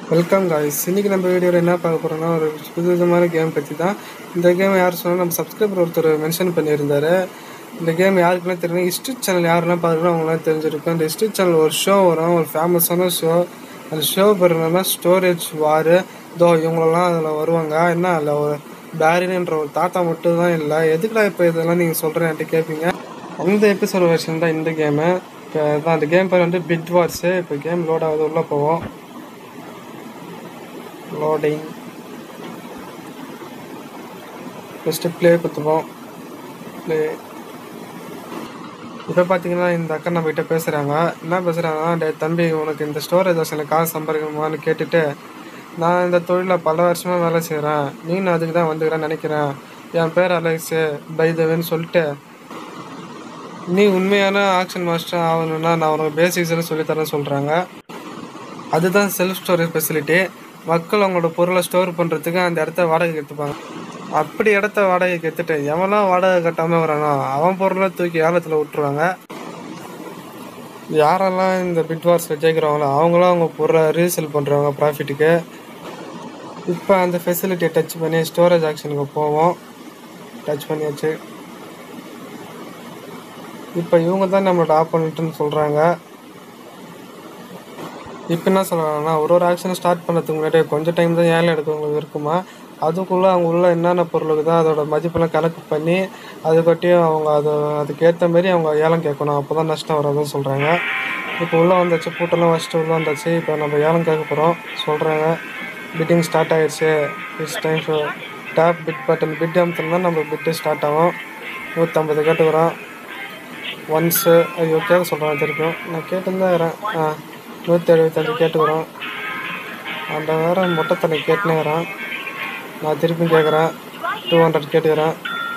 welcome guys இன்னைக்கு நம்ம வீடியோவில் என்ன பார்க்க போகிறோம்னா ஒரு புது விதமான கேம் பற்றி தான் இந்த கேம் யார் சொன்னால் நம்ம சப்ஸ்கிரைபர் ஒருத்தர் மென்ஷன் பண்ணியிருந்தாரு இந்த கேம் யாருக்குலாம் தெரியும் ஹிஸ்ட்ரி சேனல் யாரெல்லாம் பார்க்குறோம் அவங்களாம் தெரிஞ்சிருக்கும் இந்த ஹிஸ்ட்ரி சேனல் ஒரு ஷோ வரும் ஒரு ஃபேமஸான ஷோ அந்த ஷோ பேர் என்னன்னா ஸ்டோரேஜ் வாரு தோ இவங்களெல்லாம் அதில் வருவாங்க என்ன அதில் ஒரு பேரின்ன்ற ஒரு தாத்தா மட்டும் தான் இல்லை எதுக்குடா இப்போ இதெல்லாம் நீங்கள் சொல்கிறேன்ட்டு கேட்பீங்க அந்த எபிசோட் வெர்ஷன் தான் இந்த கேமு இப்போ தான் அந்த கேம் பேர் வந்து பிட் வார்ஸு இப்போ கேம் லோட் ஆகுது உள்ளே போவோம் லோடிங் ஃபஸ்ட்டு ப்ளே குத்துவோம் ப்ளே இப்போ பார்த்தீங்கன்னா இந்த அக்கா நம்ம கிட்ட பேசுகிறாங்க என்ன பேசுகிறாங்கன்னா டே தம்பி உனக்கு இந்த ஸ்டோரேஜ் வசதியில் காசு சம்பாதிக்கணுமான்னு கேட்டுட்டு நான் இந்த தொழிலில் பல வருஷமாக வேலை செய்கிறேன் நீனும் அதுக்கு தான் வந்துக்கிறேன்னு நினைக்கிறேன் என் பேர் அலெக்ஸு பைதவேன்னு சொல்லிட்டு நீ உண்மையான ஆக்ஷன் மாஸ்டர் ஆகணும்னா நான் உனக்கு பேசிக்ஸ்னு சொல்லித்தரேன்னு சொல்கிறாங்க அதுதான் செல்ஃப் ஸ்டோரேஜ் ஃபெசிலிட்டி மக்கள் அவங்களோட பொருளை ஸ்டோர் பண்ணுறதுக்கு அந்த இடத்த வாடகைக்கு எடுத்துப்பாங்க அப்படி இடத்த வாடகைக்கு எடுத்துட்டு எவன்லாம் வாடகை கட்டாமல் வரானோ அவன் பொருளை தூக்கி ஏலத்தில் விட்டுருவாங்க யாரெல்லாம் இந்த பிட் வார்ஸில் ஜெயிக்கிறாங்களோ அவங்களும் அவங்க பொருளை ரீசேல் பண்ணுறவங்க ப்ராஃபிட்டுக்கு இப்போ அந்த ஃபெசிலிட்டியை டச் பண்ணி ஸ்டோரேஜ் ஆக்ஷனுக்கு போவோம் டச் பண்ணியாச்சு இப்போ இவங்க தான் நம்மளோட ஆப்போனண்ட்டுன்னு சொல்கிறாங்க இப்போ என்ன சொல்லலாம்னா ஒரு ஒரு ஆக்ஷன் ஸ்டார்ட் பண்ணுறதுக்கு முன்னாடி கொஞ்சம் டைம் தான் ஏழை எடுக்கிறவங்களுக்கு இருக்குமா அதுக்குள்ளே அவங்க உள்ள என்னென்ன பொருளுக்கு தான் அதோட மதிப்பெல்லாம் கணக்கு பண்ணி அதுக்கட்டியும் அவங்க அதை அதுக்கேற்ற மாரி அவங்க ஏலம் கேட்கணும் அப்போ தான் நஷ்டம் வராதுன்னு சொல்கிறாங்க இப்போ உள்ளே வந்தாச்சு பூட்டெல்லாம் வச்சுட்டு உள்ளே வந்தாச்சு இப்போ நம்ம ஏலம் கேட்க போகிறோம் சொல்கிறாங்க பிட்டிங் ஸ்டார்ட் ஆயிடுச்சு it's time to tap bid button bid அமுத்துனா நம்ம பிட்டு ஸ்டார்ட் ஆகும் நூற்றம்பது கேட்டுக்கிறோம் ஒன்ஸு ஐயோ கேட்க சொல்கிறேன் திருப்பியும் நான் கேட்டுன்னு இருக்கிறேன் ஆ நூற்றி எழுபத்தஞ்சு கேட்டுக்கிறோம் அந்த வேறு மொட்டை தண்ணி கேட்டுனுக்கிறேன் நான் திருப்பி கேட்குறேன் டூ ஹண்ட்ரட் கேட்டுக்கிறேன்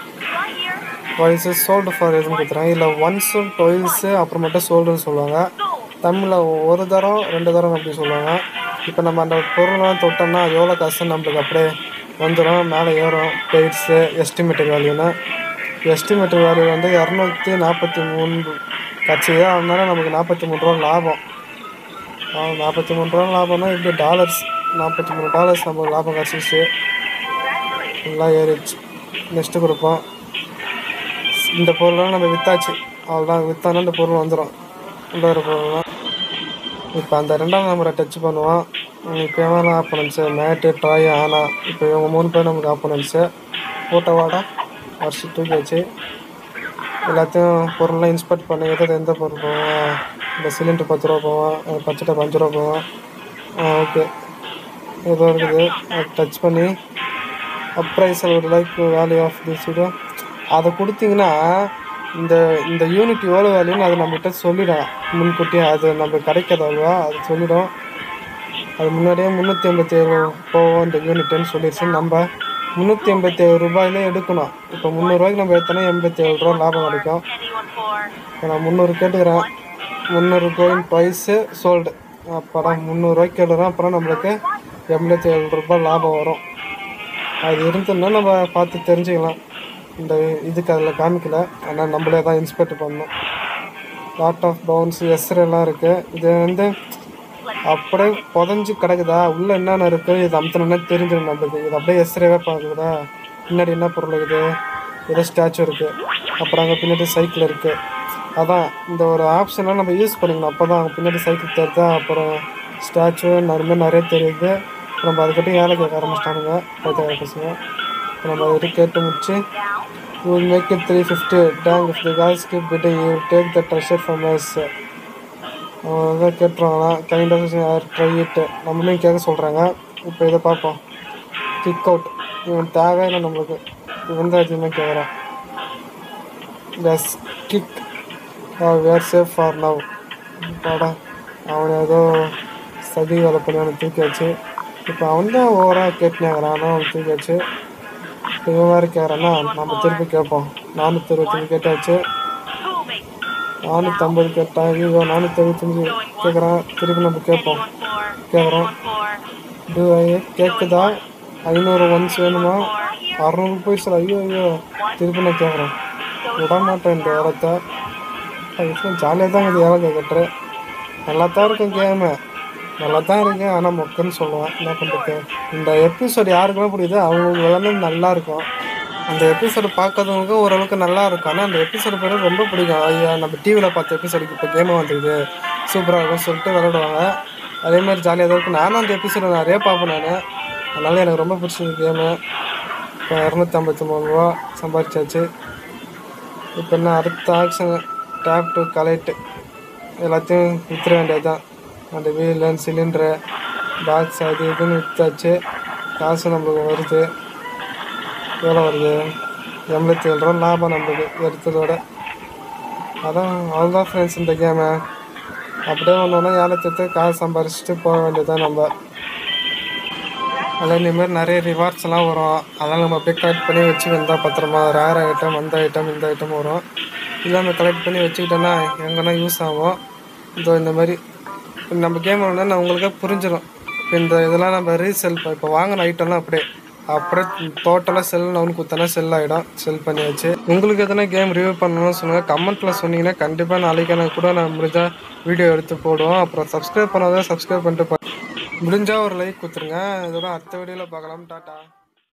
டுவெல்ஸு சோல்டு ஃபார் எதுவும் கொடுத்துறேன் இல்லை ஒன்ஸு டுவெல்ஸு அப்புறமேட்டு சோல்டுன்னு சொல்லுவாங்க தமிழில் ஒரு தரம் ரெண்டு தரம் அப்படி சொல்லுவாங்க இப்போ நம்ம அந்த பொருள்லாம் தொட்டோம்னா அது எவ்வளோ காசு நம்மளுக்கு அப்படியே வந்துடும் மேலே ஏறும் பெய்ட்ஸு எஸ்டிமேட்டட் வேல்யூன்னு எஸ்டிமேட்டட் வேல்யூ வந்து இரநூத்தி நாற்பத்தி மூணு கட்சிது அதனால நமக்கு நாற்பத்தி மூணு ரூபா லாபம் நாற்பத்தி மூணு ரூபா லாபம்னா இப்படி டாலர்ஸ் நாற்பத்தி மூணு டாலர்ஸ் நமக்கு லாபம் கிடச்சிச்சு எல்லாம் ஏறிடுச்சு நெக்ஸ்ட்டு கொடுப்போம் இந்த பொருள்லாம் நம்ம விற்றாச்சு அவ்வளோதான் விற்றானா இந்த பொருள் வந்துடும் உள்ள ஒரு பொருள்லாம் இப்போ அந்த ரெண்டாம் நம்பரை டச் பண்ணுவோம் இப்போ எவ்வளோ ஆப்போனன்ஸு மேட்டு டாய் ஆனா இப்போ இவங்க மூணு பேர் நமக்கு ஆப்போனன்ஸு போட்ட வாடா வருஷம் தூக்கி வச்சு எல்லாத்தையும் பொருள்லாம் இன்ஸ்பெக்ட் பண்ணி எதாவது எந்த பொருள் போவோம் இந்த சிலிண்டர் பத்து ரூபா போவோம் பச்சை அஞ்சு ரூபா போவோம் ஓகே ஏதோ இருக்குது அதை டச் பண்ணி அப்ரைசல் ஒரு like value of this video அதை கொடுத்தீங்கன்னா இந்த இந்த யூனிட் எவ்வளோ வேல்யூன்னு அது நம்மகிட்ட சொல்லிடும் முன்கூட்டியே அது நம்ம கிடைக்காது அவ்வளோவா அது சொல்லிடும் அது முன்னாடியே முந்நூற்றி ஐம்பத்தி ஏழு போவோம் இந்த யூனிட்டுன்னு சொல்லிடுச்சு நம்ம முந்நூற்றி எண்பத்தி ஏழு ரூபாயிலே எடுக்கணும் இப்போ முந்நூறுரூவாய்க்கு நம்ம எத்தனை எண்பத்தி ஏழு ரூபா லாபம் கிடைக்கும் இப்போ நான் முந்நூறு கேட்டுக்கிறேன் முந்நூறு கோயின் ப்ரைஸு சோல்டு அப்புறம் முந்நூறுரூவாய்க்கு எழுதுறோம் அப்புறம் நம்மளுக்கு எண்பத்தி ஏழு ரூபாய் லாபம் வரும் அது இருந்ததுன்னா நம்ம பார்த்து தெரிஞ்சுக்கலாம் இந்த இதுக்கு அதில் காமிக்கல ஆனால் நம்மளே தான் இன்ஸ்பெக்ட் பண்ணணும் லாட் ஆஃப் பவுன்ஸ் எஸ்ரெல்லாம் இருக்குது இது வந்து அப்படியே புதஞ்சு கிடக்குதா உள்ளே என்னென்ன இருக்குது இது அமுத்தணும்னா தெரிஞ்சிடும் நம்மளுக்கு இது அப்படியே எஸ்ரேவே பார்க்குதா பின்னாடி என்ன பொருள் இருக்குது ஏதோ ஸ்டாச்சு இருக்குது அப்புறம் அங்கே பின்னாடி சைக்கிள் இருக்குது அதான் இந்த ஒரு ஆப்ஷன்லாம் நம்ம யூஸ் பண்ணிக்கணும் அப்போ தான் அங்கே பின்னாடி சைக்கிள் தெரியுதா அப்புறம் ஸ்டாச்சு நிறைய நிறைய தெரியுது நம்ம அதுக்கிட்ட ஏழை கேட்க ஆரம்பிச்சிட்டானுங்க பைத்திய பசங்க நம்ம அதுக்கிட்ட கேட்டு முடிச்சு you will make it three fifty tank if the guys keep bidding you take the treasure from S அதான் கேட்டுருவாங்களாம் கைண்ட் ஆஃப் ட்ரை இட் நம்மளையும் கேட்க சொல்கிறாங்க இப்போ இதை பார்ப்போம் கிக் அவுட் இவன் தேவையில்லை நம்மளுக்கு இவன் தான் அதிகமாக கேட்குறான் S kick we're safe for now பாடா அவன் ஏதோ சதி வேலை பண்ணி அவனை தூக்கி வச்சு இப்போ அவன் தான் ஓவராக கேட்டுனாங்கிறான் ஆனால் அவன் தூக்கி வச்சு இப்போ இவன் வேறு கேட்குறான்னா நம்ம திருப்பி கேட்போம் நானூற்றி இருபத்தஞ்சி கேட்டாச்சு நானூற்றம்பது கேட்டான் ஐயோ நானூற்றி எழுபத்தஞ்சி கேட்குறான் திருப்பி நம்ம கேட்போம் கேட்குறோம் இது கேட்குதா ஐநூறு ஒன்ஸ் வேணுமா அறநூறு போய் சார் ஐயோ ஐயோ திருப்பி நான் கேட்குறேன் விட மாட்டேன் இந்த இடத்த ஜாலியாக தான் இது ஏழை கேட்குறேன் நல்லா தான் இருக்கும் கேமு நல்லா தான் இருக்கு ஆனால் மொக்கன்னு சொல்லுவேன் என்ன பண்ணுறது இந்த எபிசோடு யாருக்கெல்லாம் பிடிக்குதோ அவங்களுக்கு எல்லாமே நல்லா இருக்கும் அந்த எபிசோடு பார்க்காதவங்களுக்கு ஓரளவுக்கு நல்லா இருக்கும் ஆனால் அந்த எபிசோடு பேர் ரொம்ப பிடிக்கும் ஐயா நம்ம டிவியில் பார்த்த எபிசோடுக்கு இப்போ கேம் வந்துருக்குது சூப்பராக இருக்கும் சொல்லிட்டு விளையாடுவாங்க அதே மாதிரி ஜாலியாக தான் இருக்கும் நானும் அந்த எபிசோடு நிறைய பார்ப்பேன் நான் அதனால எனக்கு ரொம்ப பிடிச்சது கேமு இப்போ இரநூத்தி ஐம்பத்தி மூணு ரூபா சம்பாரிச்சாச்சு இப்போ என்ன அடுத்த ஆக்ஷன் டேப் டு கலெக்ட் எல்லாத்தையும் வித்துற வேண்டியது தான் அந்த வீலன் சிலிண்டரு பாக்ஸ் அது இதுன்னு விற்றாச்சு காசு நம்மளுக்கு வருது எவ்வளோ வருது எண்பத்தி ஏழு ரூபா லாபம் நம்மளுக்கு எடுத்ததோட அதான் அவ்வளோதான் ஃப்ரெண்ட்ஸ் இந்த கேமு அப்படியே ஒன்று ஒன்றா ஏலத்தை காசு சம்பாரிச்சிட்டு போக வேண்டியதுதான் நம்ம அதில் இந்தமாரி நிறைய ரிவார்ட்ஸ் எல்லாம் வரும் அதெல்லாம் நம்ம அப்படியே கலெக்ட் பண்ணி வச்சு வந்தால் பத்திரமா ரேர் ஐட்டம் அந்த ஐட்டம் இந்த ஐட்டம் வரும் இதெல்லாம் நம்ம கலெக்ட் பண்ணி வச்சுக்கிட்டோன்னா எங்கன்னா யூஸ் ஆகும் இதோ இந்த மாதிரி இப்ப நம்ம கேம் விளாண்டா நான் உங்களுக்கே புரிஞ்சிடும் இப்போ இந்த இதெல்லாம் நம்ம ரீசெல் இப்போ வாங்கின ஐட்டம்லாம் அப்படியே அப்படியே டோட்டலாக செல் நவுன் குத்தனா செல் ஆகிடும் செல் பண்ணியாச்சு உங்களுக்கு எதனா கேம் ரிவ்யூ பண்ணணும்னு சொல்லுங்கள் கமெண்ட்டில் சொன்னீங்கன்னா கண்டிப்பாக நாளைக்கு நான் கூட நான் முடிஞ்சால் வீடியோ எடுத்து போடுவோம் அப்புறம் சப்ஸ்கிரைப் பண்ணாதான் சப்ஸ்கிரைப் பண்ணிட்டு பா- முடிஞ்சா ஒரு லைக் கொடுத்துருங்க இதோட அடுத்த வீடியோவில் பார்க்கலாம் டாட்டா